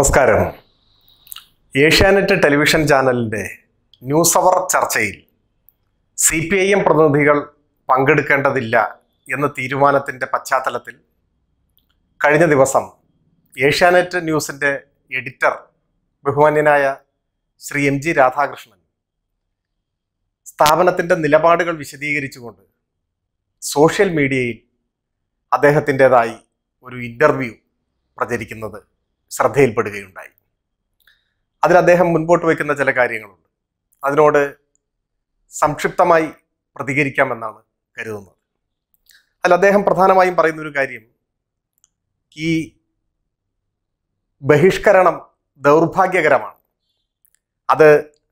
നമസ്കാരം ഏഷ്യാനെറ്റ് ടെലിവിഷൻ ചാനലിൻ്റെ news hour ചർച്ചയിൽ സി പി ഐ എം പ്രതിനിധികൾ പങ്കെടുക്കേണ്ടതില്ല എന്ന തീരുമാനത്തിൻ്റെ പശ്ചാത്തലത്തിൽ കഴിഞ്ഞ ദിവസം ഏഷ്യാനെറ്റ് ന്യൂസിൻ്റെ എഡിറ്റർ ബഹുമാന്യനായ ശ്രീ എം ജി രാധാകൃഷ്ണൻ സ്ഥാപനത്തിൻ്റെ നിലപാടുകൾ വിശദീകരിച്ചുകൊണ്ട് സോഷ്യൽ മീഡിയയിൽ അദ്ദേഹത്തിൻ്റെതായി ഒരു ഇൻ്റർവ്യൂ പ്രചരിക്കുന്നത് ശ്രദ്ധയിൽപ്പെടുകയുണ്ടായി അതിൽ അദ്ദേഹം മുൻപോട്ട് വയ്ക്കുന്ന ചില കാര്യങ്ങളുണ്ട് അതിനോട് സംക്ഷിപ്തമായി പ്രതികരിക്കാമെന്നാണ് കരുതുന്നത് അതിൽ അദ്ദേഹം പ്രധാനമായും പറയുന്ന ഒരു കാര്യം ഈ ബഹിഷ്കരണം ദൗർഭാഗ്യകരമാണ് അത്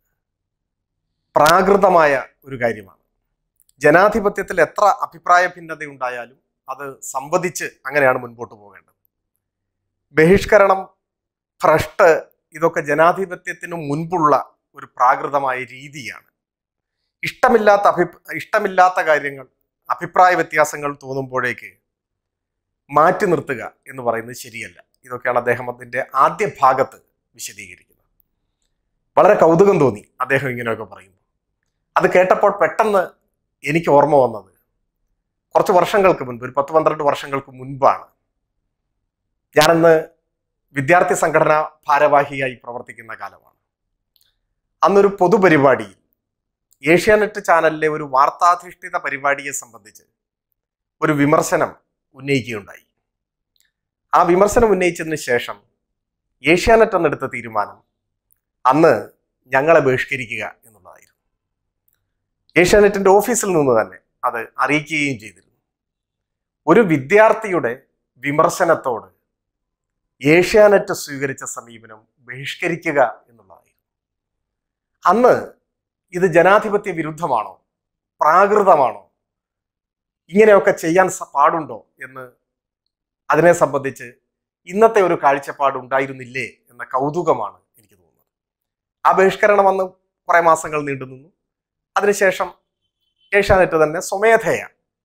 പ്രാകൃതമായ ഒരു കാര്യമാണ് ജനാധിപത്യത്തിൽ എത്ര അഭിപ്രായ ഭിന്നതയുണ്ടായാലും അത് സംവദിച്ച് അങ്ങനെയാണ് മുൻപോട്ട് പോകേണ്ടത് ബഹിഷ്കരണം ഭ്രഷ്ട് ഇതൊക്കെ ജനാധിപത്യത്തിനു മുൻപുള്ള ഒരു പ്രാകൃതമായ രീതിയാണ് ഇഷ്ടമില്ലാത്ത അഭി ഇഷ്ടമില്ലാത്ത കാര്യങ്ങൾ അഭിപ്രായ വ്യത്യാസങ്ങൾ തോന്നുമ്പോഴേക്ക് മാറ്റി നിർത്തുക എന്ന് പറയുന്നത് ശരിയല്ല ഇതൊക്കെയാണ് അദ്ദേഹം അതിൻ്റെ ആദ്യ ഭാഗത്ത് വിശദീകരിക്കുന്നത് വളരെ കൗതുകം തോന്നി അദ്ദേഹം ഇങ്ങനെയൊക്കെ പറയുമ്പോൾ അത് കേട്ടപ്പോൾ പെട്ടെന്ന് എനിക്ക് ഓർമ്മ വന്നത് കുറച്ച് വർഷങ്ങൾക്ക് മുൻപ് ഒരു പത്ത് പന്ത്രണ്ട് വർഷങ്ങൾക്ക് മുൻപാണ് ഞാനന്ന് വിദ്യാർത്ഥി സംഘടന ഭാരവാഹിയായി പ്രവർത്തിക്കുന്ന കാലമാണ് അന്നൊരു പൊതുപരിപാടിയിൽ ഏഷ്യാനെറ്റ് ചാനലിലെ ഒരു വാർത്താധിഷ്ഠിത പരിപാടിയെ സംബന്ധിച്ച് ഒരു വിമർശനം ഉന്നയിക്കുകയുണ്ടായി ആ വിമർശനം ഉന്നയിച്ചതിന് ശേഷം ഏഷ്യാനെറ്റ് എന്നെടുത്ത തീരുമാനം അന്ന് ഞങ്ങളെ ബഹിഷ്കരിക്കുക എന്നുള്ളതായിരുന്നു ഏഷ്യാനെറ്റിന്റെ ഓഫീസിൽ നിന്ന് തന്നെ അത് അറിയിക്കുകയും ചെയ്തിരുന്നു ഒരു വിദ്യാർത്ഥിയുടെ വിമർശനത്തോട് ഏഷ്യാനെറ്റ് സ്വീകരിച്ച സമീപനം ബഹിഷ്കരിക്കുക എന്നുള്ളതായിരുന്നു അന്ന് ഇത് ജനാധിപത്യ വിരുദ്ധമാണോ പ്രാകൃതമാണോ ഇങ്ങനെയൊക്കെ ചെയ്യാൻ സ- പാടുണ്ടോ എന്ന് അതിനെ സംബന്ധിച്ച് ഇന്നത്തെ ഒരു കാഴ്ചപ്പാട് ഉണ്ടായിരുന്നില്ലേ എന്ന കൗതുകമാണ് എനിക്ക് തോന്നുന്നത് ആ ബഹിഷ്കരണം അന്ന് കുറെ മാസങ്ങൾ നീണ്ടു നിന്നു അതിനുശേഷം ഏഷ്യാനെറ്റ് തന്നെ സ്വമേധയ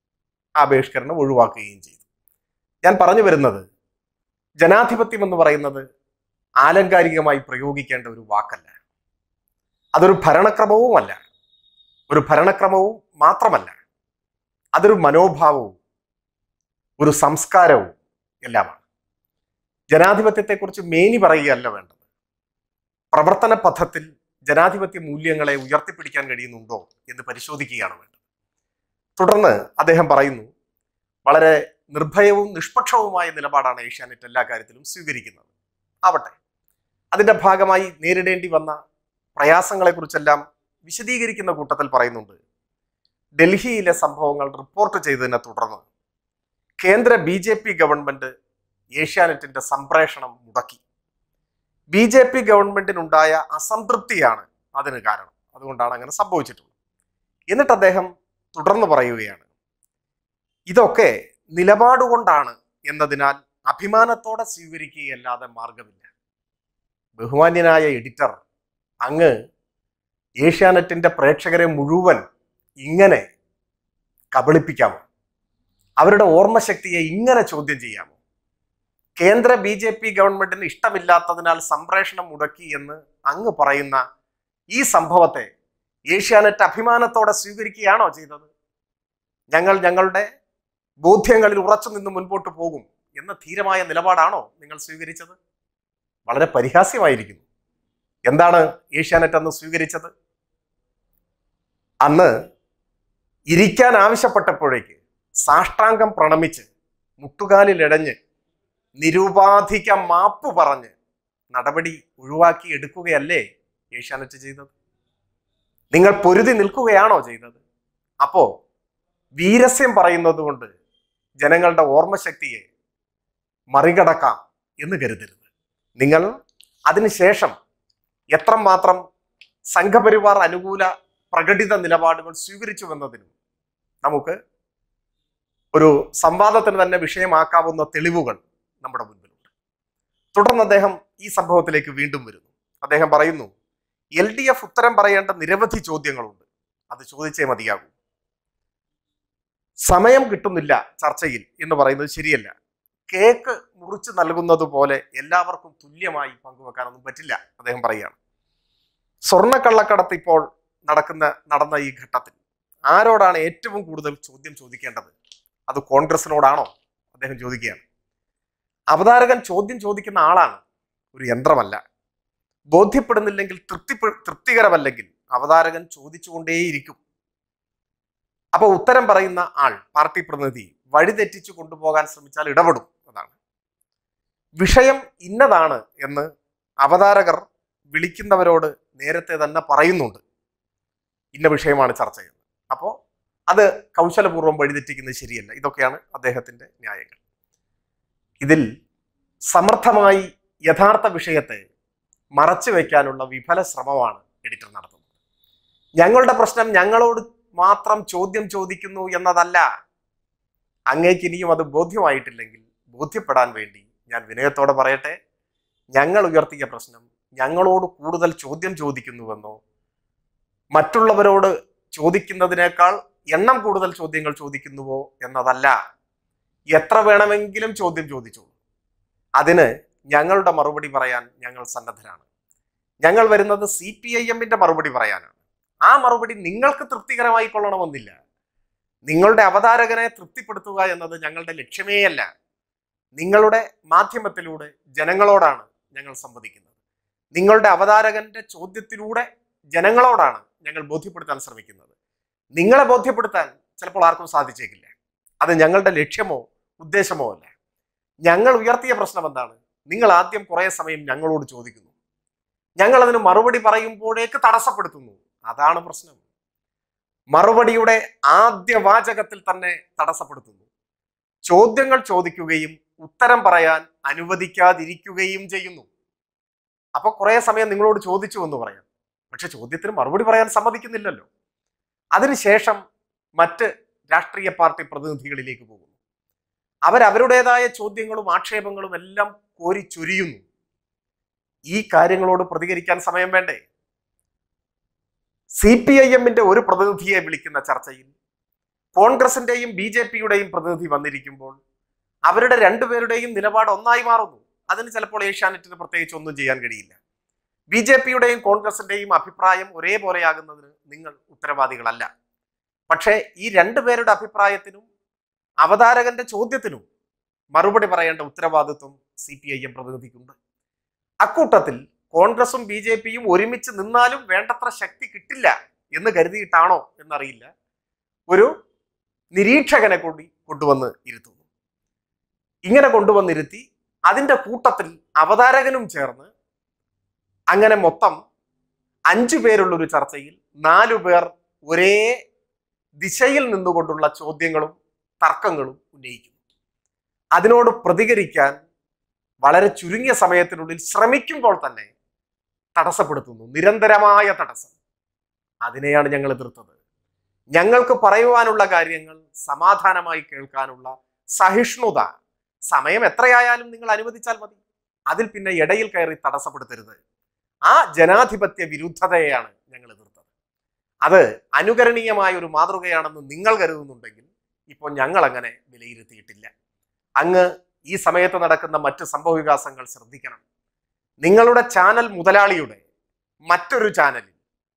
ആ ബഹിഷ്കരണം ഒഴിവാക്കുകയും ചെയ്തു ഞാൻ പറഞ്ഞു വരുന്നത് ജനാധിപത്യം എന്ന് പറയുന്നത് ആലങ്കാരികമായി പ്രയോഗിക്കേണ്ട ഒരു വാക്കല്ല അതൊരു ഭരണക്രമവുമല്ല ഒരു ഭരണക്രമവും മാത്രമല്ല അതൊരു മനോഭാവവും ഒരു സംസ്കാരവും എല്ലാമാണ് ജനാധിപത്യത്തെക്കുറിച്ച് മേനി പറയുകയല്ല വേണ്ടത് പ്രവർത്തന പഥത്തിൽ ജനാധിപത്യ മൂല്യങ്ങളെ ഉയർത്തിപ്പിടിക്കാൻ കഴിയുന്നുണ്ടോ എന്ന് പരിശോധിക്കുകയാണ് വേണ്ടത് തുടർന്ന് അദ്ദേഹം പറയുന്നു വളരെ നിർഭയവും നിഷ്പക്ഷവുമായ നിലപാടാണ് ഏഷ്യാനെറ്റ് എല്ലാ കാര്യത്തിലും സ്വീകരിക്കുന്നത് ആവട്ടെ അതിന്റെ ഭാഗമായി നേരിടേണ്ടി വന്ന പ്രയാസങ്ങളെക്കുറിച്ചെല്ലാം വിശദീകരിക്കുന്ന കൂട്ടത്തിൽ പറയുന്നുണ്ട് ഡൽഹിയിലെ സംഭവങ്ങൾ റിപ്പോർട്ട് ചെയ്തതിനെ തുടർന്ന് കേന്ദ്ര ബി ജെ പി ഗവൺമെന്റ് ഏഷ്യാനെറ്റിന്റെ സംപ്രേഷണം മുടക്കി ബി ജെ പി ഗവൺമെന്റിനുണ്ടായ അസംതൃപ്തിയാണ് അതിന് കാരണം അതുകൊണ്ടാണ് അങ്ങനെ സംഭവിച്ചിട്ടുള്ളത് എന്നിട്ട് അദ്ദേഹം തുടർന്ന് പറയുകയാണ് ഇതൊക്കെ നിലപാടുകൊണ്ടാണ് എന്നതിനാൽ അഭിമാനത്തോടെ സ്വീകരിക്കുകയല്ലാതെ മാർഗമില്ല ബഹുമാന്യനായ എഡിറ്റർ അങ്ങ് ഏഷ്യാനെറ്റിന്റെ പ്രേക്ഷകരെ മുഴുവൻ ഇങ്ങനെ കബളിപ്പിക്കാമോ അവരുടെ ഓർമ്മശക്തിയെ ഇങ്ങനെ ചോദ്യം ചെയ്യാമോ കേന്ദ്ര ബി ജെ പി ഗവൺമെന്റിന് ഇഷ്ടമില്ലാത്തതിനാൽ സംപ്രേഷണം മുടക്കി എന്ന് അങ്ങ് പറയുന്ന ഈ സംഭവത്തെ ഏഷ്യാനെറ്റ് അഭിമാനത്തോടെ സ്വീകരിക്കുകയാണോ ചെയ്തത് ഞങ്ങൾ ഞങ്ങളുടെ ബോധ്യങ്ങളിൽ ഉറച്ചു നിന്ന് മുൻപോട്ട് പോകും എന്ന ധീരമായ നിലപാടാണോ നിങ്ങൾ സ്വീകരിച്ചത് വളരെ പരിഹാസ്യമായിരിക്കുന്നു എന്താണ് ഏഷ്യാനെറ്റ് അന്ന് സ്വീകരിച്ചത് അന്ന് ഇരിക്കാൻ ആവശ്യപ്പെട്ടപ്പോഴേക്ക് സാഷ്ടാംഗം പ്രണമിച്ച് മുട്ടുകാലിലിടഞ്ഞ് നിരുപാധിക മാപ്പ് പറഞ്ഞ് നടപടി ഒഴിവാക്കി എടുക്കുകയല്ലേ ഏഷ്യാനെറ്റ് ചെയ്തത് നിങ്ങൾ പൊരുതി നിൽക്കുകയാണോ ചെയ്തത് അപ്പോ വീരസ്യം പറയുന്നത് കൊണ്ട് ജനങ്ങളുടെ ഓർമ്മശക്തിയെ മറികടക്കാം എന്ന് കരുതരുത് നിങ്ങൾ അതിനുശേഷം എത്രമാത്രം സംഘപരിവാർ അനുകൂല പ്രകടിത നിലപാടുകൾ സ്വീകരിച്ചുവെന്നതിനും നമുക്ക് ഒരു സംവാദത്തിന് തന്നെ വിഷയമാക്കാവുന്ന തെളിവുകൾ നമ്മുടെ മുൻപിലുണ്ട് തുടർന്ന് അദ്ദേഹം ഈ സംഭവത്തിലേക്ക് വീണ്ടും വരുന്നു അദ്ദേഹം പറയുന്നു എൽ ഡി എഫ് ഉത്തരം പറയേണ്ട നിരവധി ചോദ്യങ്ങളുണ്ട് അത് ചോദിച്ചേ മതിയാകൂ സമയം കിട്ടുന്നില്ല ചർച്ചയിൽ എന്ന് പറയുന്നത് ശരിയല്ല കേക്ക് മുറിച്ച് നൽകുന്നത് പോലെ എല്ലാവർക്കും തുല്യമായി പങ്കുവെക്കാനൊന്നും പറ്റില്ല അദ്ദേഹം പറയുകയാണ് സ്വർണ്ണക്കള്ളക്കടത്ത് ഇപ്പോൾ നടക്കുന്ന നടന്ന ഈ ഘട്ടത്തിൽ ആരോടാണ് ഏറ്റവും കൂടുതൽ ചോദ്യം ചോദിക്കേണ്ടത് അത് കോൺഗ്രസിനോടാണോ അദ്ദേഹം ചോദിക്കുകയാണ് അവതാരകൻ ചോദ്യം ചോദിക്കുന്ന ആളാണ് ഒരു യന്ത്രമല്ല ബോധ്യപ്പെടുന്നില്ലെങ്കിൽ തൃപ്തി തൃപ്തികരമല്ലെങ്കിൽ അവതാരകൻ ചോദിച്ചുകൊണ്ടേയിരിക്കും അപ്പൊ ഉത്തരം പറയുന്ന ആൾ പാർട്ടി പ്രതിനിധി വഴിതെറ്റിച്ചു കൊണ്ടുപോകാൻ ശ്രമിച്ചാൽ ഇടപെടും അതാണ് വിഷയം ഇന്നതാണ് എന്ന് അവതാരകർ വിളിക്കുന്നവരോട് നേരത്തെ തന്നെ പറയുന്നുണ്ട് ഇന്ന വിഷയമാണ് ചർച്ച ചെയ്യുന്നത് അപ്പോൾ അത് കൗശലപൂർവ്വം വഴിതെറ്റിക്കുന്നത് ശരിയല്ല ഇതൊക്കെയാണ് അദ്ദേഹത്തിന്റെ ന്യായങ്ങൾ ഇതിൽ സമർത്ഥമായി യഥാർത്ഥ വിഷയത്തെ മറച്ചു വയ്ക്കാനുള്ള വിഫല ശ്രമമാണ് എഡിറ്റർ നടത്തുന്നത് ഞങ്ങളുടെ പ്രശ്നം ഞങ്ങളോട് മാത്രം ചോദ്യം ചോദിക്കുന്നു എന്നതല്ല അങ്ങേക്ക് ഇനിയും അത് ബോധ്യമായിട്ടില്ലെങ്കിൽ ബോധ്യപ്പെടാൻ വേണ്ടി ഞാൻ വിനയത്തോടെ പറയട്ടെ ഞങ്ങൾ ഉയർത്തിയ പ്രശ്നം ഞങ്ങളോട് കൂടുതൽ ചോദ്യം ചോദിക്കുന്നുവെന്നോ മറ്റുള്ളവരോട് ചോദിക്കുന്നതിനേക്കാൾ എണ്ണം കൂടുതൽ ചോദ്യങ്ങൾ ചോദിക്കുന്നുവോ എന്നതല്ല എത്ര വേണമെങ്കിലും ചോദ്യം ചോദിച്ചോളൂ അതിന് ഞങ്ങളുടെ മറുപടി പറയാൻ ഞങ്ങൾ സന്നദ്ധരാണ് ഞങ്ങൾ വരുന്നത് സി പി ഐ എമ്മിന്റെ മറുപടി പറയാനാണ് ആ മറുപടി നിങ്ങൾക്ക് തൃപ്തികരമായി കൊള്ളണമെന്നില്ല നിങ്ങളുടെ അവതാരകനെ തൃപ്തിപ്പെടുത്തുക എന്നത് ഞങ്ങളുടെ ലക്ഷ്യമേയല്ല നിങ്ങളുടെ മാധ്യമത്തിലൂടെ ജനങ്ങളോടാണ് ഞങ്ങൾ സംവദിക്കുന്നത് നിങ്ങളുടെ അവതാരകന്റെ ചോദ്യത്തിലൂടെ ജനങ്ങളോടാണ് ഞങ്ങൾ ബോധ്യപ്പെടുത്താൻ ശ്രമിക്കുന്നത് നിങ്ങളെ ബോധ്യപ്പെടുത്താൻ ചിലപ്പോൾ ആർക്കും സാധിച്ചേക്കില്ല അത് ഞങ്ങളുടെ ലക്ഷ്യമോ ഉദ്ദേശമോ അല്ല ഞങ്ങൾ ഉയർത്തിയ പ്രശ്നം എന്താണ് നിങ്ങൾ ആദ്യം കുറേ സമയം ഞങ്ങളോട് ചോദിക്കുന്നു ഞങ്ങൾ അതിന് മറുപടി പറയുമ്പോഴേക്ക് തടസ്സപ്പെടുത്തുന്നു അതാണ് പ്രശ്നം മറുപടിയുടെ ആദ്യ വാചകത്തിൽ തന്നെ തടസ്സപ്പെടുത്തുന്നു ചോദ്യങ്ങൾ ചോദിക്കുകയും ഉത്തരം പറയാൻ അനുവദിക്കാതിരിക്കുകയും ചെയ്യുന്നു അപ്പൊ കുറെ സമയം നിങ്ങളോട് ചോദിച്ചു എന്ന് പറയാം പക്ഷെ ചോദ്യത്തിന് മറുപടി പറയാൻ സമ്മതിക്കുന്നില്ലല്ലോ അതിനുശേഷം മറ്റ് രാഷ്ട്രീയ പാർട്ടി പ്രതിനിധികളിലേക്ക് പോകുന്നു അവരവരുടേതായ ചോദ്യങ്ങളും ആക്ഷേപങ്ങളും എല്ലാം കോരി ചൊരിയുന്നു ഈ കാര്യങ്ങളോട് പ്രതികരിക്കാൻ സമയം വേണ്ടേ സി പി ഐ എമ്മിന്റെ ഒരു പ്രതിനിധിയെ വിളിക്കുന്ന ചർച്ചയിൽ കോൺഗ്രസിന്റെയും ബി ജെ പിയുടെയും പ്രതിനിധി വന്നിരിക്കുമ്പോൾ അവരുടെ രണ്ടുപേരുടെയും നിലപാട് ഒന്നായി മാറുന്നു അതിന് ചിലപ്പോൾ ഏഷ്യാനെറ്റിന് പ്രത്യേകിച്ച് ഒന്നും ചെയ്യാൻ കഴിയില്ല ബി ജെ പിയുടെയും കോൺഗ്രസിന്റെയും അഭിപ്രായം ഒരേപോലെയാകുന്നതിന് നിങ്ങൾ ഉത്തരവാദികളല്ല പക്ഷേ ഈ രണ്ടുപേരുടെ അഭിപ്രായത്തിനും അവതാരകന്റെ ചോദ്യത്തിനും മറുപടി പറയേണ്ട ഉത്തരവാദിത്വം സി പി ഐ എം പ്രതിനിധിക്കുണ്ട് അക്കൂട്ടത്തിൽ കോൺഗ്രസും ബി ജെ പിയും ഒരുമിച്ച് നിന്നാലും വേണ്ടത്ര ശക്തി കിട്ടില്ല എന്ന് കരുതിയിട്ടാണോ എന്നറിയില്ല ഒരു നിരീക്ഷകനെ കൂടി കൊണ്ടുവന്ന് ഇരുത്തുന്നു ഇങ്ങനെ കൊണ്ടുവന്നിരുത്തി അതിന്റെ കൂട്ടത്തിൽ അവതാരകനും ചേർന്ന് അങ്ങനെ മൊത്തം അഞ്ചു പേരുള്ള ഒരു ചർച്ചയിൽ നാലു പേർ ഒരേ ദിശയിൽ നിന്നുകൊണ്ടുള്ള ചോദ്യങ്ങളും തർക്കങ്ങളും ഉന്നയിക്കുന്നു അതിനോട് പ്രതികരിക്കാൻ വളരെ ചുരുങ്ങിയ സമയത്തിനുള്ളിൽ ശ്രമിക്കുമ്പോൾ തന്നെ തടസ്സപ്പെടുത്തുന്നു നിരന്തരമായ തടസ്സം അതിനെയാണ് ഞങ്ങൾ എതിർത്തത് ഞങ്ങൾക്ക് പറയുവാനുള്ള കാര്യങ്ങൾ സമാധാനമായി കേൾക്കാനുള്ള സഹിഷ്ണുത സമയം എത്രയായാലും നിങ്ങൾ അനുവദിച്ചാൽ മതി അതിൽ പിന്നെ ഇടയിൽ കയറി തടസ്സപ്പെടുത്തരുത് ആ ജനാധിപത്യ വിരുദ്ധതയെയാണ് ഞങ്ങൾ എതിർത്തത് അത് അനുകരണീയമായ ഒരു മാതൃകയാണെന്ന് നിങ്ങൾ കരുതുന്നുണ്ടെങ്കിൽ ഇപ്പോൾ ഞങ്ങൾ അങ്ങനെ വിലയിരുത്തിയിട്ടില്ല അങ്ങ് ഈ സമയത്ത് നടക്കുന്ന മറ്റ് സംഭവ വികാസങ്ങൾ ശ്രദ്ധിക്കണം നിങ്ങളുടെ ചാനൽ മുതലാളിയുടെ മറ്റൊരു ചാനലിൽ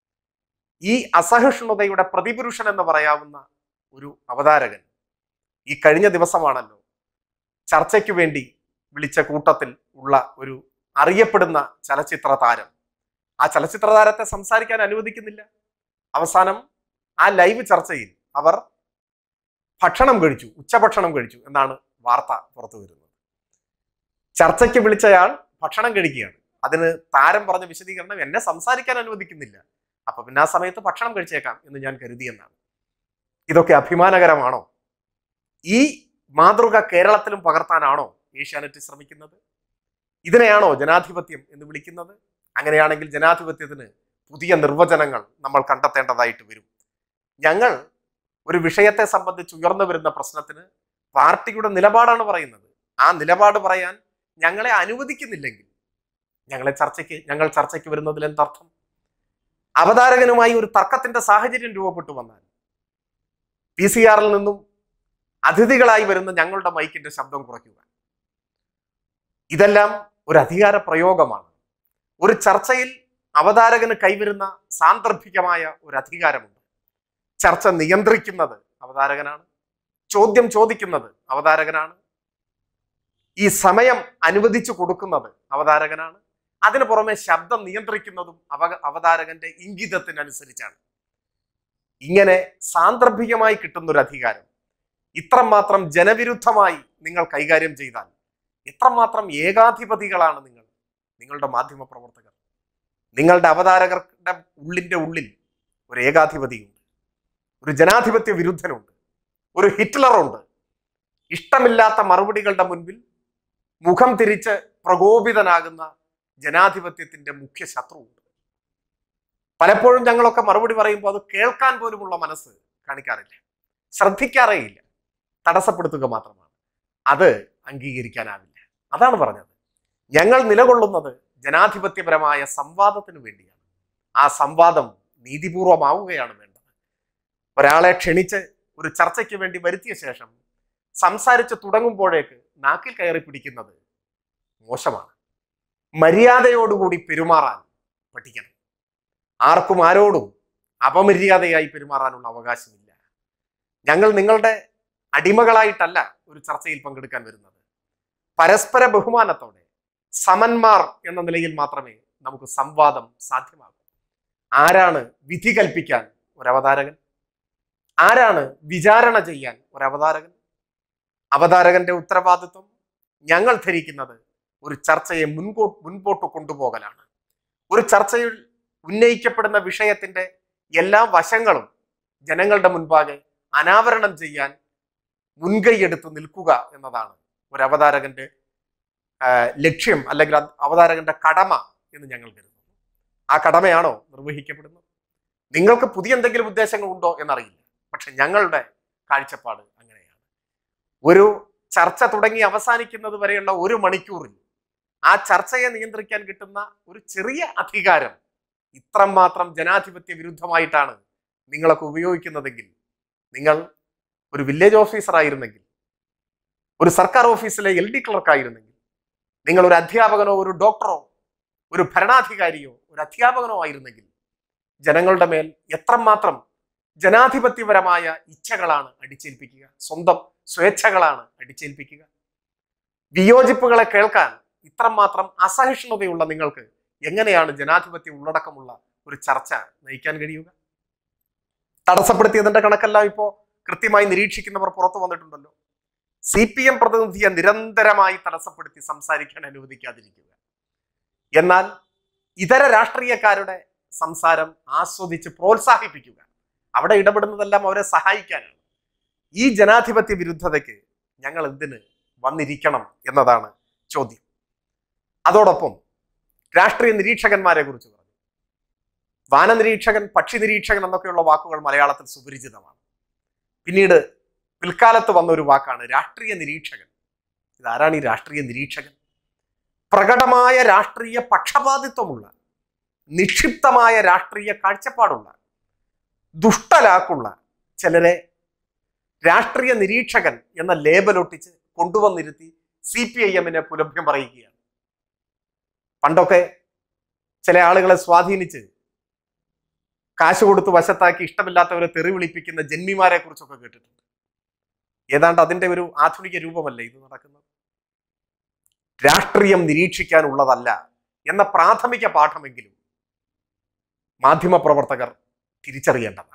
ഈ അസഹിഷ്ണുതയുടെ പ്രതിപുരുഷൻ എന്ന് പറയാവുന്ന ഒരു അവതാരകൻ ഈ കഴിഞ്ഞ ദിവസമാണല്ലോ ചർച്ചയ്ക്ക് വേണ്ടി വിളിച്ച കൂട്ടത്തിൽ ഉള്ള ഒരു അറിയപ്പെടുന്ന ചലച്ചിത്ര താരം ആ ചലച്ചിത്ര താരത്തെ സംസാരിക്കാൻ അനുവദിക്കുന്നില്ല അവസാനം ആ ലൈവ് ചർച്ചയിൽ അവർ ഭക്ഷണം കഴിച്ചു ഉച്ചഭക്ഷണം കഴിച്ചു എന്നാണ് വാർത്ത പുറത്തു വരുന്നത് ചർച്ചയ്ക്ക് വിളിച്ചയാൾ ഭക്ഷണം കഴിക്കുകയാണ് അതിന് താരം പറഞ്ഞ വിശദീകരണം എന്നെ സംസാരിക്കാൻ അനുവദിക്കുന്നില്ല അപ്പൊ പിന്നെ ആ സമയത്ത് ഭക്ഷണം കഴിച്ചേക്കാം എന്ന് ഞാൻ കരുതിയെന്നാണ് ഇതൊക്കെ അഭിമാനകരമാണോ ഈ മാതൃക കേരളത്തിലും പകർത്താനാണോ ഏഷ്യാനെറ്റ് ശ്രമിക്കുന്നത് ഇതിനെയാണോ ജനാധിപത്യം എന്ന് വിളിക്കുന്നത് അങ്ങനെയാണെങ്കിൽ ജനാധിപത്യത്തിന് പുതിയ നിർവചനങ്ങൾ നമ്മൾ കണ്ടെത്തേണ്ടതായിട്ട് വരും ഞങ്ങൾ ഒരു വിഷയത്തെ സംബന്ധിച്ച് ഉയർന്നു വരുന്ന പ്രശ്നത്തിന് പാർട്ടിയുടെ നിലപാടാണ് പറയുന്നത് ആ നിലപാട് പറയാൻ ഞങ്ങളെ അനുവദിക്കുന്നില്ലെങ്കിൽ ഞങ്ങളെ ചർച്ചയ്ക്ക് ഞങ്ങൾ ചർച്ചയ്ക്ക് വരുന്നതിൽ എന്തർത്ഥം അവതാരകനുമായി ഒരു തർക്കത്തിന്റെ സാഹചര്യം രൂപപ്പെട്ടു വന്നാൽ പി സി ആറിൽ നിന്നും അതിഥികളായി വരുന്ന ഞങ്ങളുടെ മൈക്കിന്റെ ശബ്ദം കുറയ്ക്കുക ഇതെല്ലാം ഒരു അധികാര പ്രയോഗമാണ് ഒരു ചർച്ചയിൽ അവതാരകന് കൈവരുന്ന സാന്ദർഭികമായ ഒരു അധികാരമുണ്ട് ചർച്ച നിയന്ത്രിക്കുന്നത് അവതാരകനാണ് ചോദ്യം ചോദിക്കുന്നത് അവതാരകനാണ് ഈ സമയം അനുവദിച്ചു കൊടുക്കുന്നത് അവതാരകനാണ് അതിനു പുറമെ ശബ്ദം നിയന്ത്രിക്കുന്നതും അവ അവതാരകന്റെ ഇംഗിതത്തിനനുസരിച്ചാണ് ഇങ്ങനെ സാന്ദർഭികമായി കിട്ടുന്ന ഒരു അധികാരം ഇത്രമാത്രം ജനവിരുദ്ധമായി നിങ്ങൾ കൈകാര്യം ചെയ്താൽ എത്രമാത്രം ഏകാധിപതികളാണ് നിങ്ങൾ നിങ്ങളുടെ മാധ്യമ പ്രവർത്തകർ നിങ്ങളുടെ അവതാരകരുടെ ഉള്ളിന്റെ ഉള്ളിൽ ഒരു ഏകാധിപതിയുണ്ട് ഒരു ജനാധിപത്യ വിരുദ്ധനുണ്ട് ഒരു ഹിറ്റ്ലറുണ്ട് ഇഷ്ടമില്ലാത്ത മറുപടികളുടെ മുൻപിൽ മുഖം തിരിച്ച് പ്രകോപിതനാകുന്ന ജനാധിപത്യത്തിന്റെ മുഖ്യ ശത്രുവുണ്ട് പലപ്പോഴും ഞങ്ങളൊക്കെ മറുപടി പറയുമ്പോൾ അത് കേൾക്കാൻ പോലുമുള്ള മനസ്സ് കാണിക്കാറില്ല ശ്രദ്ധിക്കാറേ ഇല്ല തടസ്സപ്പെടുത്തുക മാത്രമാണ് അത് അംഗീകരിക്കാനാവില്ല അതാണ് പറഞ്ഞത് ഞങ്ങൾ നിലകൊള്ളുന്നത് ജനാധിപത്യപരമായ സംവാദത്തിന് വേണ്ടിയാണ് ആ സംവാദം നീതിപൂർവമാവുകയാണ് വേണ്ടത് ഒരാളെ ക്ഷണിച്ച് ഒരു ചർച്ചയ്ക്ക് വേണ്ടി വരുത്തിയ ശേഷം സംസാരിച്ച് തുടങ്ങുമ്പോഴേക്ക് നാക്കിൽ കയറി പിടിക്കുന്നത് മോശമാണ് മര്യാദയോടുകൂടി പെരുമാറാൻ പഠിക്കണം ആർക്കും ആരോടും അപമര്യാദയായി പെരുമാറാനുള്ള അവകാശമില്ല ഞങ്ങൾ നിങ്ങളുടെ അടിമകളായിട്ടല്ല ഒരു ചർച്ചയിൽ പങ്കെടുക്കാൻ വരുന്നത് പരസ്പര ബഹുമാനത്തോടെ സമന്മാർ എന്ന നിലയിൽ മാത്രമേ നമുക്ക് സംവാദം സാധ്യമാകൂ ആരാണ് വിധി കൽപ്പിക്കാൻ ഒരു അവതാരകൻ ആരാണ് വിചാരണ ചെയ്യാൻ ഒരു അവതാരകൻ അവതാരകന്റെ ഉത്തരവാദിത്വം ഞങ്ങൾ ധരിക്കുന്നത് ഒരു ചർച്ചയെ മുൻകോ മുൻപോട്ട് കൊണ്ടുപോകലാണ് ഒരു ചർച്ചയിൽ ഉന്നയിക്കപ്പെടുന്ന വിഷയത്തിന്റെ എല്ലാ വശങ്ങളും ജനങ്ങളുടെ മുൻപാകെ അനാവരണം ചെയ്യാൻ മുൻകൈയെടുത്ത് നിൽക്കുക എന്നതാണ് ഒരു അവതാരകന്റെ ആ, ലക്ഷ്യം അല്ലെങ്കിൽ അത് അവതാരകന്റെ കടമ എന്ന് ഞങ്ങൾ കരുതുന്നു ആ കടമയാണോ നിർവഹിക്കപ്പെടുന്നത് നിങ്ങൾക്ക് പുതിയ എന്തെങ്കിലും ഉദ്ദേശങ്ങൾ ഉണ്ടോ എന്നറിയില്ല പക്ഷെ ഞങ്ങളുടെ കാഴ്ചപ്പാട് അങ്ങനെയാണ് ഒരു ചർച്ച തുടങ്ങി അവസാനിക്കുന്നത് വരെയുള്ള ഒരു മണിക്കൂറിൽ ആ ചർച്ചയെ നിയന്ത്രിക്കാൻ കിട്ടുന്ന ഒരു ചെറിയ അധികാരം ഇത്രമാത്രം ജനാധിപത്യ വിരുദ്ധമായിട്ടാണ് നിങ്ങളൊക്കെ ഉപയോഗിക്കുന്നതെങ്കിൽ നിങ്ങൾ ഒരു വില്ലേജ് ഓഫീസർ ആയിരുന്നെങ്കിൽ ഒരു സർക്കാർ ഓഫീസിലെ എൽ ഡി ക്ലർക്ക് ആയിരുന്നെങ്കിൽ നിങ്ങൾ ഒരു അധ്യാപകനോ ഒരു ഡോക്ടറോ ഒരു ഭരണാധികാരിയോ ഒരു അധ്യാപകനോ ആയിരുന്നെങ്കിൽ ജനങ്ങളുടെ മേൽ എത്രമാത്രം ജനാധിപത്യപരമായ ഇച്ഛകളാണ് അടിച്ചേൽപ്പിക്കുക സ്വന്തം സ്വേച്ഛകളാണ് അടിച്ചേൽപ്പിക്കുക വിയോജിപ്പുകളെ കേൾക്കാൻ ഇത്രമാത്രം അസഹിഷ്ണുതയുള്ള നിങ്ങൾക്ക് എങ്ങനെയാണ് ജനാധിപത്യ ഉള്ളടക്കമുള്ള ഒരു ചർച്ച നയിക്കാൻ കഴിയുക തടസ്സപ്പെടുത്തിയതിന്റെ കണക്കെല്ലാം ഇപ്പോ കൃത്യമായി നിരീക്ഷിക്കുന്നവർ പുറത്തു വന്നിട്ടുണ്ടല്ലോ സി പി എം പ്രതിനിധിയെ നിരന്തരമായി തടസ്സപ്പെടുത്തി സംസാരിക്കാൻ അനുവദിക്കാതിരിക്കുക എന്നാൽ ഇതര രാഷ്ട്രീയക്കാരുടെ സംസാരം ആസ്വദിച്ച് പ്രോത്സാഹിപ്പിക്കുക അവിടെ ഇടപെടുന്നതെല്ലാം അവരെ സഹായിക്കാനാണ് ഈ ജനാധിപത്യ വിരുദ്ധതയ്ക്ക് ഞങ്ങൾ എന്തിന് വന്നിരിക്കണം എന്നതാണ് ചോദ്യം അതോടൊപ്പം രാഷ്ട്രീയ നിരീക്ഷകന്മാരെ കുറിച്ച് പറഞ്ഞു വാനനിരീക്ഷകൻ പക്ഷി നിരീക്ഷകൻ എന്നൊക്കെയുള്ള വാക്കുകൾ മലയാളത്തിൽ സുപരിചിതമാണ് പിന്നീട് പിൽക്കാലത്ത് വന്ന ഒരു വാക്കാണ് രാഷ്ട്രീയ നിരീക്ഷകൻ ഇതാരാണ് ഈ രാഷ്ട്രീയ നിരീക്ഷകൻ പ്രകടമായ രാഷ്ട്രീയ പക്ഷപാതിത്വമുള്ള നിക്ഷിപ്തമായ രാഷ്ട്രീയ കാഴ്ചപ്പാടുള്ള ദുഷ്ടലാക്കുള്ള ചിലരെ രാഷ്ട്രീയ നിരീക്ഷകൻ എന്ന ലേബലൊട്ടിച്ച് കൊണ്ടുവന്നിരുത്തി സി പി ഐ എമ്മിനെ പുലഭ്യം പറയുകയാണ് പണ്ടൊക്കെ ചില ആളുകളെ സ്വാധീനിച്ച് കാശ് കൊടുത്ത് വശത്താക്കി ഇഷ്ടമില്ലാത്തവരെ തെറി വിളിപ്പിക്കുന്ന ജന്മിമാരെ കുറിച്ചൊക്കെ കേട്ടിട്ടുണ്ട് ഏതാണ്ട് അതിന്റെ ഒരു ആധുനിക രൂപമല്ലേ ഇത് നടക്കുന്നത് രാഷ്ട്രീയം നിരീക്ഷിക്കാനുള്ളതല്ല എന്ന പ്രാഥമിക പാഠമെങ്കിലും മാധ്യമപ്രവർത്തകർ തിരിച്ചറിയേണ്ടതാണ്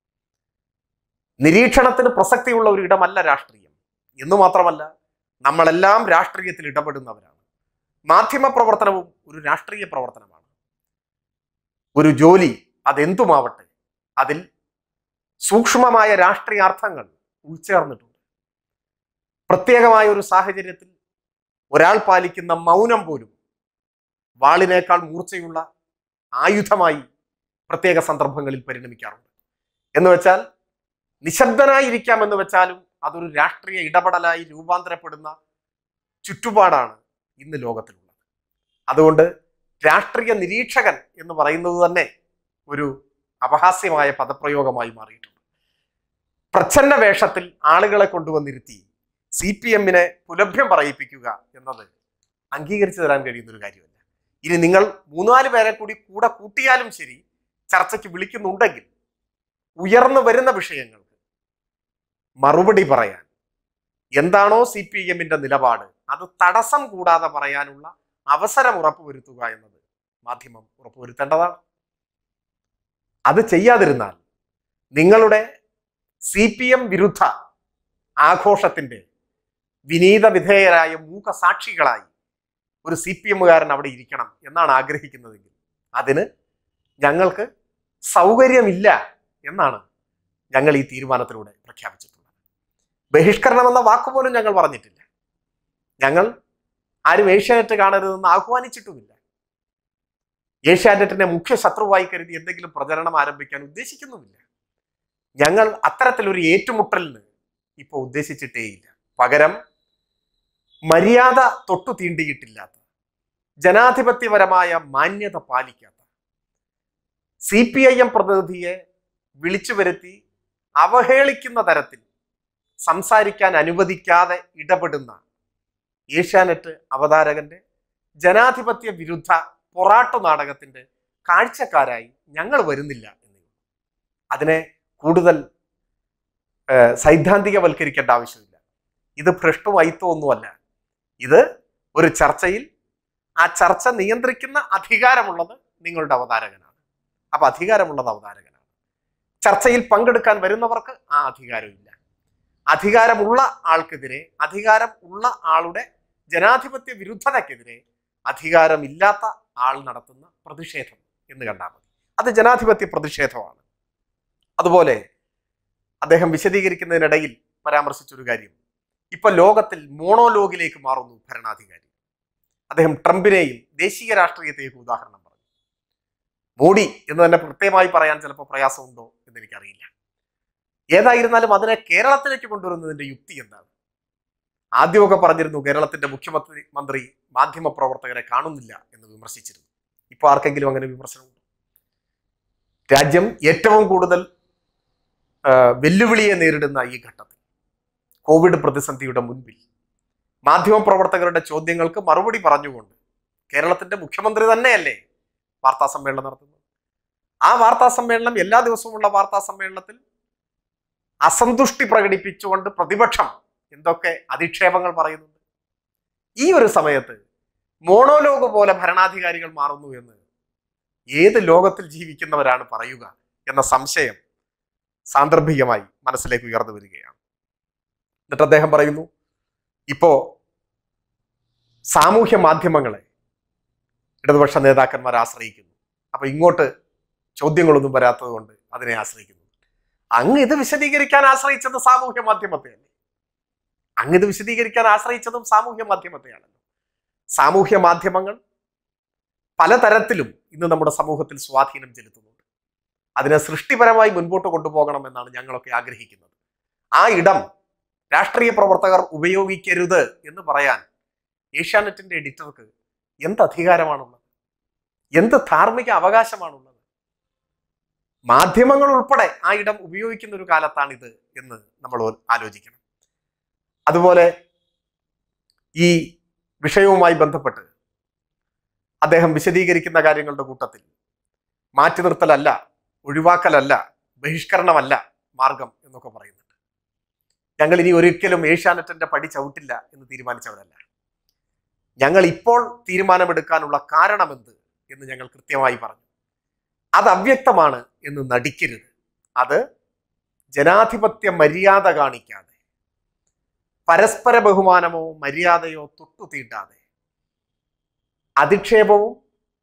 നിരീക്ഷണത്തിന് പ്രസക്തിയുള്ള ഒരു ഇടമല്ല രാഷ്ട്രീയം എന്നു മാത്രമല്ല നമ്മളെല്ലാം രാഷ്ട്രീയത്തിൽ ഇടപെടുന്നവരാണ് മാധ്യമ പ്രവർത്തനവും ഒരു രാഷ്ട്രീയ പ്രവർത്തനമാണ് ഒരു ജോലി അതെന്തുമാവട്ടെ അതിൽ സൂക്ഷ്മമായ രാഷ്ട്രീയാർത്ഥങ്ങൾ ഉൾച്ചേർന്നിട്ടുണ്ട് പ്രത്യേകമായ ഒരു സാഹചര്യത്തിൽ ഒരാൾ പാലിക്കുന്ന മൗനം പോലും വാളിനേക്കാൾ മൂർച്ചയുള്ള ആയുധമായി പ്രത്യേക സന്ദർഭങ്ങളിൽ പരിണമിക്കാറുണ്ട് എന്ന് വെച്ചാൽ നിശബ്ദനായിരിക്കാം എന്ന് വെച്ചാലും അതൊരു രാഷ്ട്രീയ ഇടപെടലായി രൂപാന്തരപ്പെടുന്ന ചുറ്റുപാടാണ് ഇന്ന് ലോകത്തിലുള്ളത് അതുകൊണ്ട് രാഷ്ട്രീയ നിരീക്ഷകൻ എന്ന് പറയുന്നത് തന്നെ ഒരു അപഹാസ്യമായ പദപ്രയോഗമായി മാറിയിട്ടുണ്ട് പ്രച്ഛന്ന വേഷത്തിൽ ആളുകളെ കൊണ്ടുവന്നിരുത്തി സി പി എമ്മിനെ പുലഭ്യം പറയിപ്പിക്കുക എന്നത് അംഗീകരിച്ചു തരാൻ കഴിയുന്ന ഒരു കാര്യമല്ല ഇനി നിങ്ങൾ മൂന്നാല് പേരെ കൂടി കൂടെ കൂട്ടിയാലും ശരി ചർച്ചയ്ക്ക് വിളിക്കുന്നുണ്ടെങ്കിൽ ഉയർന്നു വരുന്ന വിഷയങ്ങൾക്ക് മറുപടി പറയാൻ എന്താണോ സി പി എമ്മിന്റെ നിലപാട് അത് തടസ്സം കൂടാതെ പറയാനുള്ള അവസരം ഉറപ്പുവരുത്തുക എന്നത് മാധ്യമം ഉറപ്പുവരുത്തേണ്ടതാണ് അത് ചെയ്യാതിരുന്നാൽ നിങ്ങളുടെ സി പി എം വിരുദ്ധ ആഘോഷത്തിന്റെ വിനീത വിധേയരായ മൂക സാക്ഷികളായി ഒരു സി പി എമ്മുകാരൻ അവിടെ ഇരിക്കണം എന്നാണ് ആഗ്രഹിക്കുന്നതെങ്കിൽ അതിന് ഞങ്ങൾക്ക് സൗകര്യമില്ല എന്നാണ് ഞങ്ങൾ ഈ തീരുമാനത്തിലൂടെ പ്രഖ്യാപിച്ചിട്ടുള്ളത് ബഹിഷ്കരണം എന്ന വാക്കുപോലും ഞങ്ങൾ പറഞ്ഞിട്ടില്ല ഞങ്ങൾ ആരും ഏഷ്യാനെറ്റ് കാണരുതെന്ന് ആഹ്വാനിച്ചിട്ടുമില്ല ഏഷ്യാനെറ്റിനെ മുഖ്യ ശത്രുവായി കരുതി എന്തെങ്കിലും പ്രചരണം ആരംഭിക്കാൻ ഉദ്ദേശിക്കുന്നുമില്ല ഞങ്ങൾ അത്തരത്തിലൊരു ഏറ്റുമുട്ടലിന് ഇപ്പോൾ ഉദ്ദേശിച്ചിട്ടേയില്ല പകരം മര്യാദ തൊട്ടു തീണ്ടിയിട്ടില്ലാത്ത ജനാധിപത്യപരമായ മാന്യത പാലിക്കാത്ത സി പി ഐ എം പ്രതിനിധിയെ വിളിച്ചു വരുത്തി അവഹേളിക്കുന്ന തരത്തിൽ സംസാരിക്കാൻ അനുവദിക്കാതെ ഇടപെടുന്ന ഏഷ്യാനെറ്റ് അവതാരകന്റെ ജനാധിപത്യ വിരുദ്ധ പൊറാട്ടു നാടകത്തിന്റെ കാഴ്ചക്കാരായി ഞങ്ങൾ വരുന്നില്ല എന്നേ ഉള്ളൂ. അതിനെ കൂടുതൽ ഏഹ്, സൈദ്ധാന്തികവൽക്കരിക്കേണ്ട ആവശ്യമില്ല ഇത് ഭ്രഷ്ടുമൈത്വമൊന്നുമല്ല ഇത് ഒരു ചർച്ചയിൽ ആ ചർച്ച നിയന്ത്രിക്കുന്ന അധികാരമുള്ളത് നിങ്ങളുടെ അവതാരകനാണ് അപ്പൊ അധികാരമുള്ളത് അവതാരകനാണ് ചർച്ചയിൽ പങ്കെടുക്കാൻ വരുന്നവർക്ക് ആ അധികാരമില്ല അധികാരമുള്ള ആൾക്കെതിരെ അധികാരം ഉള്ള ആളുടെ ജനാധിപത്യ വിരുദ്ധതയ്ക്കെതിരെ അധികാരമില്ലാത്ത ആൾ നടത്തുന്ന പ്രതിഷേധം എന്ന് കണ്ടാൽ മതി അത് ജനാധിപത്യ പ്രതിഷേധമാണ് അതുപോലെ അദ്ദേഹം വിശദീകരിക്കുന്നതിനിടയിൽ പരാമർശിച്ചൊരു കാര്യം ഇപ്പൊ ലോകത്തിൽ മോണോലോഗിലേക്ക് മാറുന്നു ഭരണാധികാരി അദ്ദേഹം ട്രംപിനെയും ദേശീയ രാഷ്ട്രീയത്തെയൊക്കെ ഉദാഹരണം പറഞ്ഞു മോഡി എന്ന് തന്നെ കൃത്യമായി പറയാൻ ചിലപ്പോൾ പ്രയാസമുണ്ടോ എന്ന് എനിക്കറിയില്ല ഏതായിരുന്നാലും അതിനെ കേരളത്തിലേക്ക് കൊണ്ടുവരുന്നതിന്റെ യുക്തി എന്താണ് ആദ്യമൊക്കെ പറഞ്ഞിരുന്നു കേരളത്തിന്റെ മുഖ്യമന്ത്രി മന്ത്രി മാധ്യമ പ്രവർത്തകരെ കാണുന്നില്ല എന്ന് വിമർശിച്ചിരുന്നു ഇപ്പൊ ആർക്കെങ്കിലും അങ്ങനെ വിമർശനമുണ്ടോ രാജ്യം ഏറ്റവും കൂടുതൽ ആ, വെല്ലുവിളിയെ നേരിടുന്ന ഈ ഘട്ടത്തിൽ കോവിഡ് പ്രതിസന്ധിയുടെ മുൻപിൽ മാധ്യമപ്രവർത്തകരുടെ ചോദ്യങ്ങൾക്ക് മറുപടി പറഞ്ഞുകൊണ്ട് കേരളത്തിന്റെ മുഖ്യമന്ത്രി തന്നെയല്ലേ വാർത്താ സമ്മേളനം നടത്തുന്നത് ആ വാർത്താ സമ്മേളനം എല്ലാ ദിവസവുമുള്ള വാർത്താ സമ്മേളനത്തിൽ അസന്തുഷ്ടി പ്രകടിപ്പിച്ചുകൊണ്ട് പ്രതിപക്ഷം എന്തൊക്കെ അധിക്ഷേപങ്ങൾ പറയുന്നുണ്ട് ഈ ഒരു സമയത്ത് മോണോലോഗ് പോലെ ഭരണാധികാരികൾ മാറുന്നു എന്ന് ഏത് ലോകത്തിൽ ജീവിക്കുന്നവരാണ് പറയുക എന്ന സംശയം സാന്ദർഭികമായി മനസ്സിലേക്ക് ഉയർന്നു വരികയാണ് എന്നിട്ട് അദ്ദേഹം പറയുന്നു ഇപ്പോ സാമൂഹ്യ മാധ്യമങ്ങളെ ഇടതുപക്ഷ നേതാക്കന്മാർ ആശ്രയിക്കുന്നു അപ്പൊ ഇങ്ങോട്ട് ചോദ്യങ്ങളൊന്നും വരാത്തത് കൊണ്ട് അതിനെ ആശ്രയിക്കുന്നു അങ്ങ് ഇത് വിശദീകരിക്കാൻ ആശ്രയിച്ചത് സാമൂഹ്യ മാധ്യമത്തെയല്ലേ അങ്ങ് ഇത് വിശദീകരിക്കാൻ ആശ്രയിച്ചതും സാമൂഹ്യ മാധ്യമത്തെയാണല്ലോ സാമൂഹ്യ മാധ്യമങ്ങൾ പലതരത്തിലും ഇന്ന് നമ്മുടെ സമൂഹത്തിൽ സ്വാധീനം ചെലുത്തുന്നുണ്ട് അതിനെ സൃഷ്ടിപരമായി മുൻപോട്ട് കൊണ്ടുപോകണം എന്നാണ് ഞങ്ങളൊക്കെ ആഗ്രഹിക്കുന്നത് ആ ഇടം രാഷ്ട്രീയ പ്രവർത്തകർ ഉപയോഗിക്കരുത് എന്ന് പറയാൻ ഏഷ്യാനെറ്റിന്റെ എഡിറ്റർക്ക് എന്ത് അധികാരമാണുള്ളത് എന്ത് ധാർമ്മിക അവകാശമാണുള്ളത് മാധ്യമങ്ങൾ ഉൾപ്പെടെ ആ ഇടം ഉപയോഗിക്കുന്ന ഒരു കാലത്താണിത് എന്ന് നമ്മൾ ആലോചിക്കണം അതുപോലെ ഈ വിഷയവുമായി ബന്ധപ്പെട്ട് അദ്ദേഹം വിശദീകരിക്കുന്ന കാര്യങ്ങളുടെ കൂട്ടത്തിൽ മാറ്റി നിർത്തലല്ല ഒഴിവാക്കലല്ല ബഹിഷ്കരണമല്ല മാർഗം എന്നൊക്കെ പറയുന്നുണ്ട് ഞങ്ങൾ ഇനി ഒരിക്കലും ഏഷ്യാനെറ്റിന്റെ പടി ചവിട്ടില്ല എന്ന് തീരുമാനിച്ചവരല്ല ഞങ്ങൾ ഇപ്പോൾ തീരുമാനമെടുക്കാനുള്ള കാരണമെന്ത് എന്ന് ഞങ്ങൾ കൃത്യമായി പറഞ്ഞു അത് അവ്യക്തമാണ് എന്ന് നടിക്കരുത് അത് ജനാധിപത്യ മര്യാദ കാണിക്കാതെ പരസ്പര ബഹുമാനമോ മര്യാദയോ തൊട്ടു തീണ്ടാതെ അധിക്ഷേപവും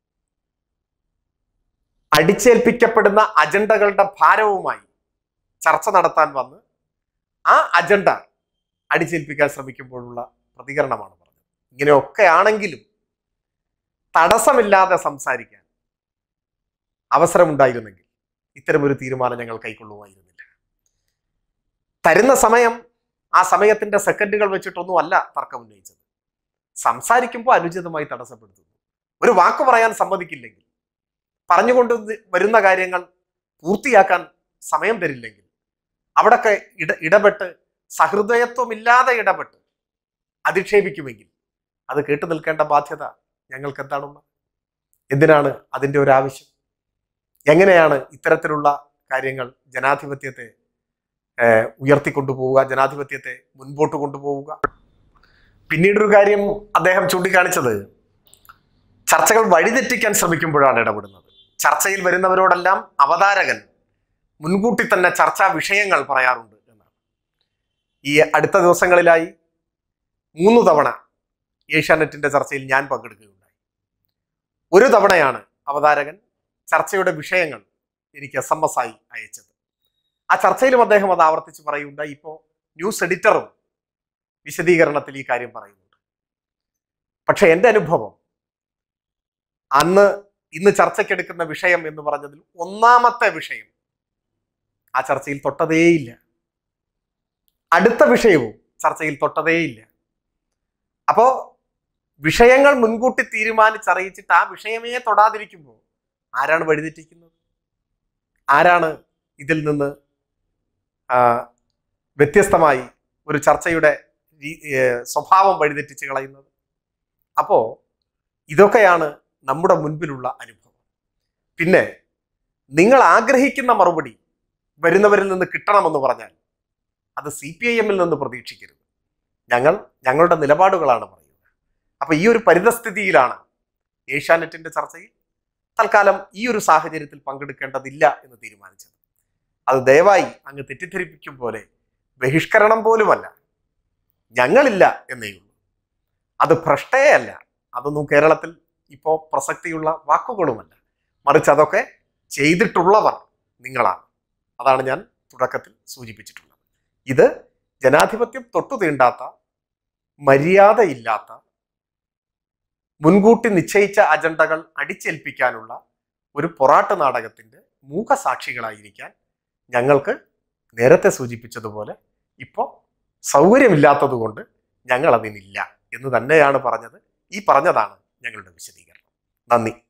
അടിച്ചേൽപ്പിക്കപ്പെടുന്ന അജണ്ടകളുടെ ഭാരവുമായി ചർച്ച നടത്താൻ വന്ന് ആ അജണ്ട അടിച്ചേൽപ്പിക്കാൻ ശ്രമിക്കുമ്പോഴുള്ള പ്രതികരണമാണ് പറഞ്ഞത് ഇങ്ങനെയൊക്കെ ആണെങ്കിലും തടസ്സമില്ലാതെ സംസാരിക്കാൻ അവസരമുണ്ടായിരുന്നെങ്കിൽ ഇത്തരമൊരു തീരുമാനം ഞങ്ങൾ കൈക്കൊള്ളുമായിരുന്നില്ല തരുന്ന സമയം ആ സമയത്തിന്റെ സെക്കൻഡുകൾ വെച്ചിട്ടൊന്നും അല്ല തർക്കം ഉന്നയിച്ചത് സംസാരിക്കുമ്പോൾ അനുചിതമായി തടസ്സപ്പെടുത്തുന്നു ഒരു വാക്ക് പറയാൻ സമ്മതിക്കില്ലെങ്കിൽ പറഞ്ഞുകൊണ്ട് വരുന്ന കാര്യങ്ങൾ പൂർത്തിയാക്കാൻ സമയം തരില്ലെങ്കിൽ അവിടൊക്കെ ഇട ഇടപെട്ട് സഹൃദയത്വമില്ലാതെ ഇടപെട്ട് അധിക്ഷേപിക്കുമെങ്കിൽ അത് കേട്ടു നിൽക്കേണ്ട ബാധ്യത ഞങ്ങൾക്ക് എന്താണുള്ളത് എന്തിനാണ് അതിൻ്റെ ഒരു ആവശ്യം എങ്ങനെയാണ് ഇത്തരത്തിലുള്ള കാര്യങ്ങൾ ജനാധിപത്യത്തെ ഏഹ്, ഉയർത്തിക്കൊണ്ടുപോവുക ജനാധിപത്യത്തെ മുൻപോട്ട് കൊണ്ടുപോവുക പിന്നീടൊരു കാര്യം അദ്ദേഹം ചൂണ്ടിക്കാണിച്ചത് ചർച്ചകൾ വഴിതെറ്റിക്കാൻ ശ്രമിക്കുമ്പോഴാണ് ഇടപെടുന്നത് ചർച്ചയിൽ വരുന്നവരോടെല്ലാം അവതാരകൻ മുൻകൂട്ടി തന്നെ ചർച്ചാ വിഷയങ്ങൾ പറയാറുണ്ട് എന്നാണ് ഈ അടുത്ത ദിവസങ്ങളിലായി മൂന്ന് തവണ ഏഷ്യാനെറ്റിന്റെ ചർച്ചയിൽ ഞാൻ പങ്കെടുക്കുകയുണ്ടായി ഒരു തവണയാണ് അവതാരകൻ ചർച്ചയുടെ വിഷയങ്ങൾ എനിക്ക് എസ് എം എസ് ആയി അയച്ചത് ആ ചർച്ചയിലും അദ്ദേഹം അത് ആവർത്തിച്ച് പറയുണ്ടായി ഇപ്പോൾ ന്യൂസ് എഡിറ്ററും വിശദീകരണത്തിൽ ഈ കാര്യം പറയുന്നുണ്ട് പക്ഷെ എൻ്റെ അനുഭവം അന്ന് ഇന്ന് ചർച്ചയ്ക്കെടുക്കുന്ന വിഷയം എന്ന് പറഞ്ഞതിൽ ഒന്നാമത്തെ വിഷയം ആ ചർച്ചയിൽ തൊട്ടതേയില്ല അടുത്ത വിഷയവും ചർച്ചയിൽ തൊട്ടതേയില്ല അപ്പോ വിഷയങ്ങൾ മുൻകൂട്ടി തീരുമാനിച്ചറിയിച്ചിട്ട് ആ വിഷയമേ തൊടാതിരിക്കുമ്പോൾ ആരാണ് വഴിതെറ്റിക്കുന്നത് ആരാണ് ഇതിൽ നിന്ന് ആ, വ്യത്യസ്തമായി ഒരു ചർച്ചയുടെ രീ- ഏ, സ്വഭാവം വഴിതെറ്റിച്ച് കളയുന്നത് അപ്പോ ഇതൊക്കെയാണ് നമ്മുടെ മുൻപിലുള്ള അനുഭവം പിന്നെ നിങ്ങൾ ആഗ്രഹിക്കുന്ന മറുപടി വരുന്നവരിൽ നിന്ന് കിട്ടണമെന്ന് പറഞ്ഞാൽ അത് സി പി ഐ എമ്മിൽ നിന്ന് പ്രതീക്ഷിക്കരുത് ഞങ്ങൾ ഞങ്ങളുടെ നിലപാടുകളാണ് പറയുന്നത് അപ്പൊ ഈ ഒരു പരിതസ്ഥിതിയിലാണ് ഏഷ്യാനെറ്റിന്റെ ചർച്ചയിൽ തൽക്കാലം ഈ ഒരു സാഹചര്യത്തിൽ പങ്കെടുക്കേണ്ടതില്ല എന്ന് തീരുമാനിച്ചത് അത് ദയവായി അങ്ങ് തെറ്റിദ്ധരിപ്പിക്കും പോലെ ബഹിഷ്കരണം പോലുമല്ല ഞങ്ങളില്ല എന്നേ ഉള്ളൂ അത് ഭ്രഷ്ടയല്ല അതൊന്നും കേരളത്തിൽ ഇപ്പോൾ പ്രസക്തിയുള്ള വാക്കുകളുമല്ല മറിച്ച് അതൊക്കെ ചെയ്തിട്ടുള്ളവർ നിങ്ങളാണ് അതാണ് ഞാൻ തുടക്കത്തിൽ സൂചിപ്പിച്ചിട്ടുള്ളത് ഇത് ജനാധിപത്യം തൊട്ടു തീണ്ടാത്ത മര്യാദയില്ലാത്ത മുൻകൂട്ടി നിശ്ചയിച്ച അജണ്ടകൾ അടിച്ചേൽപ്പിക്കാനുള്ള ഒരു പൊറാട്ട് നാടകത്തിന്റെ മൂകസാക്ഷികളായിരിക്കാൻ ഞങ്ങൾക്ക് നേരത്തെ സൂചിപ്പിച്ചതുപോലെ ഇപ്പോൾ സൗകര്യമില്ലാത്തത് കൊണ്ട് ഞങ്ങൾ അതിനില്ല എന്ന് തന്നെയാണ് പറഞ്ഞത് ഈ പറഞ്ഞതാണ് ഞങ്ങളുടെ വിശദീകരണം നന്ദി